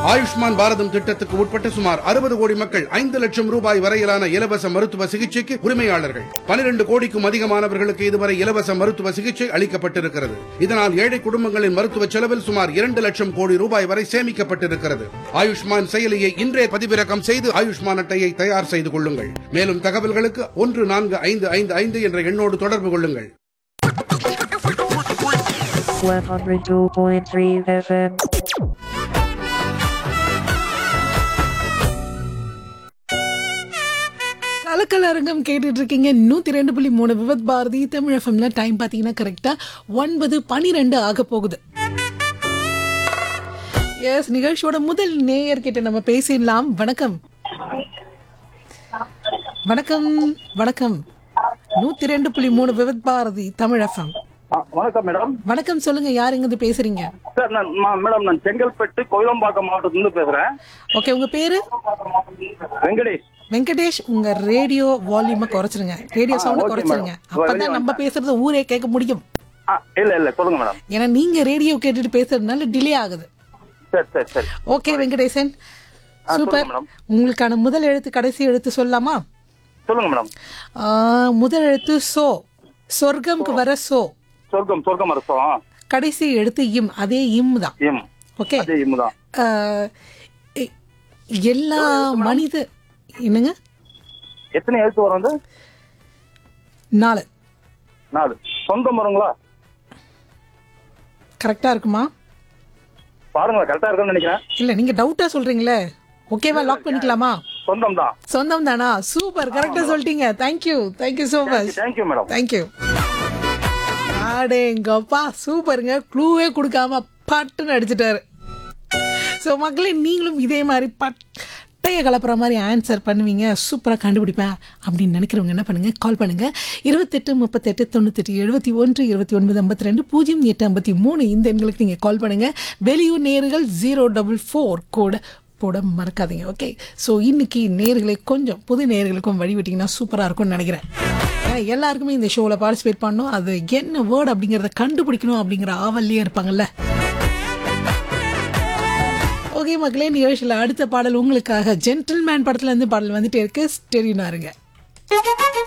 ஆயுஷ்மான் பாரதம் திட்டத்துக்கு உட்பட்ட சுமார் அறுபது கோடி மக்கள் ஐந்து லட்சம் ரூபாய் வரையிலான இலவச மருத்துவ சிகிச்சைக்கு உரிமையாளர்கள் பனிரெண்டு கோடிக்கும் அதிகமானவர்களுக்கு இதுவரை இலவச மருத்துவ சிகிச்சை அளிக்கப்பட்டிருக்கிறது இதனால் ஏழை குடும்பங்களின் மருத்துவ செலவில் சுமார் இரண்டு லட்சம் கோடி ரூபாய் வரை சேமிக்கப்பட்டிருக்கிறது ஆயுஷ்மான் செயலியை இன்றே பதிவிறக்கம் செய்து ஆயுஷ்மான் அட்டையை தயார் செய்து கொள்ளுங்கள் மேலும் தகவல்களுக்கு ஒன்று நான்கு ஐந்து ஐந்து ஐந்து என்ற எண்ணோடு தொடர்பு கொள்ளுங்கள் 102.3 FM. கலக்கல் அரங்கம் கேட்டுட்டு இருக்கீங்க நூத்தி ரெண்டு புள்ளி மூணு விவத் பாரதி தமிழ் எஃப்எம்ல டைம் பாத்தீங்கன்னா கரெக்டா ஒன்பது பனிரெண்டு ஆக போகுது எஸ் நிகழ்ச்சியோட முதல் நேயர் கிட்ட நம்ம பேசிடலாம் வணக்கம் வணக்கம் வணக்கம் நூத்தி ரெண்டு புள்ளி மூணு விவத் பாரதி தமிழ் எஃப்எம் ஆ, வணக்கம் மேடம் வணக்கம் சொல்லுங்க யார் எங்கிருந்து பேசுறீங்க சார் நான் மா- மேடம் நான் செங்கல்பட்டு கோயிலம்பாக்கம் மாவட்டத்திலிருந்து பேசுறேன் ஓகே உங்க பேரு வெங்கடேஷ் வெங்கடேஷ் உங்க ரேடியோ வால்யூமை குறைச்சிருங்க ரேடியோ சவுண்ட் okay, குறைச்சிருங்க madam. அப்பதான் நம்ம பேசுறது ஊரே கேட்க முடியும் ஆ இல்ல இல்ல சொல்லுங்க மேடம் ஏன்னா நீங்க ரேடியோ கேட்டுட்டு பேசுறதுனால டிலே ஆகுது சரி சரி சரி ஓகே வெங்கடேசன் ஆ, சூப்பர் சொல்லுங்க மேடம். உங்களுக்கான முதல் எழுத்து கடைசி எழுத்து சொல்லலாமா சொல்லுங்க மேடம் ஆ, முதல் எழுத்து சோ சொர்க்கம்க்கு வர சோ சொர்க்கம் சொர்க்கம் அரசம் கடைசி எழுத்து இம் அதே இம் தான் எம் ஓகே அதே இம்முதான் ஆ, எ- எல்லா மனித என்னங்க எத்தனை எழுத்து வரும் வந்து நாலு நாலு சொந்தம் வருங்களா கரெக்டா இருக்குமா பாருங்களா கரெக்டா இருக்குன்னு நினைக்கிறேன் இல்ல நீங்க டவுட்டா சொல்றீங்களே ஓகேவா லாக் பண்ணிக்கலாமா சொந்தம் தான் சொந்தம் தானா சூப்பர் கரெக்டா சொல்லிட்டீங்க thank you thank you so much thank you madam thank you ஆடேங்கப்பா சூப்பருங்க க்ளூவே கொடுக்காம பட்டுன்னு அடிச்சிட்டாரு ஸோ மக்களே நீங்களும் இதே மாதிரி பட்டைய கலப்புற மாதிரி ஆன்சர் பண்ணுவீங்க சூப்பராக கண்டுபிடிப்பேன் அப்படின்னு நினைக்கிறவங்க என்ன பண்ணுங்க கால் பண்ணுங்க இருபத்தெட்டு முப்பத்தெட்டு தொண்ணூத்தெட்டு எழுபத்தி ஒன்று இருபத்தி ஒன்பது ஐம்பத்தி ரெண்டு பூஜ்ஜியம் எட்டு ஐம்பத்தி மூணு இந்த எண்களுக்கு நீங்கள் கால் பண்ணுங்க வெளியூர் நேர்கள் ஜீரோ டபுள் ஃபோர் கோட போட மறக்காதீங்க ஓகே ஸோ இன்னைக்கு நேர்களை கொஞ்சம் புது நேர்களுக்கும் வழி விட்டிங்கன்னா சூப்பராக இருக்கும்னு நினைக்கிறேன் ஏன்னா எல்லாருக்குமே இந்த ஷோவில் பார்ட்டிசிபேட் பண்ணணும் அது என்ன வேர்டு அப்படிங்கிறத கண்டுபிடிக்கணும் அப்படிங்கிற ஆவல்லையே இருப்பாங்கல்ல ஓகே மக்களே நிகழ்ச்சியில் அடுத்த பாடல் உங்களுக்காக ஜென்டில்மேன் படத்துல இருந்து பாடல் வந்துட்டே இருக்கு ஸ்டெரினா இருங்க